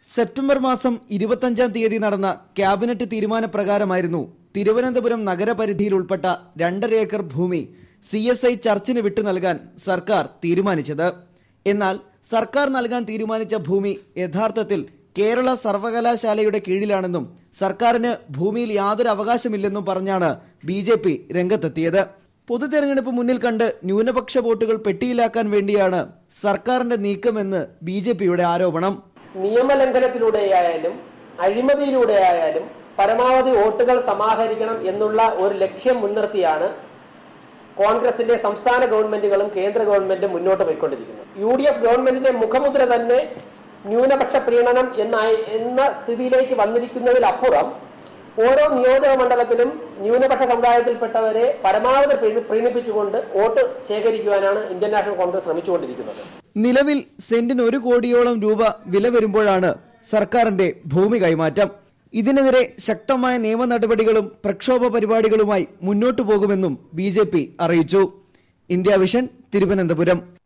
September മാസം ഇരുപത്തഞ്ചാം തീയതി നടന്ന ക്യാബിനറ്റ് തീരുമാനപ്രകാരമായിരുന്നു തിരുവനന്തപുരം നഗരപരിധിയിൽ ഉൾപ്പെട്ട രണ്ടര ഏക്കർ ഭൂമി സി എസ് ഐ ചർച്ചിന് വിട്ടു നൽകാൻ സർക്കാർ തീരുമാനിച്ചത് എന്നാൽ സർക്കാർ നൽകാൻ തീരുമാനിച്ച ഭൂമി യഥാർത്ഥത്തിൽ കേരള സർവകലാശാലയുടെ കീഴിലാണെന്നും സർക്കാരിന് ഭൂമിയിൽ യാതൊരു അവകാശമില്ലെന്നും പറഞ്ഞാണ് ബി ജെ പി രംഗത്തെത്തിയത് പൊതു തെരഞ്ഞെടുപ്പ് മുന്നിൽ കണ്ട് ന്യൂനപക്ഷ വോട്ടുകൾ പെട്ടിയിലാക്കാൻ വേണ്ടിയാണ് സർക്കാരിന്റെ നീക്കമെന്ന് ബി ജെ പിയുടെ ആരോപണം നിയമലംഘനത്തിലൂടെയായാലും അഴിമതിയിലൂടെയായാലും പരമാവധി വോട്ടുകൾ സമാഹരിക്കണം എന്നുള്ള ഒരു ലക്ഷ്യം മുൻനിർത്തിയാണ് കോൺഗ്രസിന്റെ സംസ്ഥാന ഗവൺമെന്റുകളും കേന്ദ്ര ഗവൺമെന്റും മുന്നോട്ട് പോയിക്കൊണ്ടിരിക്കുന്നത് യു ഡി എഫ് ഗവൺമെന്റിന്റെ മുഖമുദ്ര തന്നെ ന്യൂനപക്ഷ പ്രീണനം എന്ന എന്ന സ്ഥിതിയിലേക്ക് വന്നിരിക്കുന്നതിലപ്പുറം ഓരോ നിയോജക മണ്ഡലത്തിലും ന്യൂനപക്ഷ സമുദായത്തിൽപ്പെട്ടവരെ പരമാവധി പ്രീണി- പ്രീണിപ്പിച്ചുകൊണ്ട് വോട്ട് ശേഖരിക്കുവാനാണ് ഇന്ത്യൻ നാഷണൽ കോൺഗ്രസ് ശ്രമിച്ചുകൊണ്ടിരിക്കുന്നത് നിലവിൽ സെന്റിന് ഒരു കോടിയോളം രൂപ വില വരുമ്പോഴാണ് സർക്കാരിന്റെ ഭൂമി കൈമാറ്റം ഇതിനെതിരെ ശക്തമായ നിയമ നടപടികളും പ്രക്ഷോഭ പരിപാടികളുമായി മുന്നോട്ടു പോകുമെന്നും ബി അറിയിച്ചു ഇന്ത്യ വിഷൻ തിരുവനന്തപുരം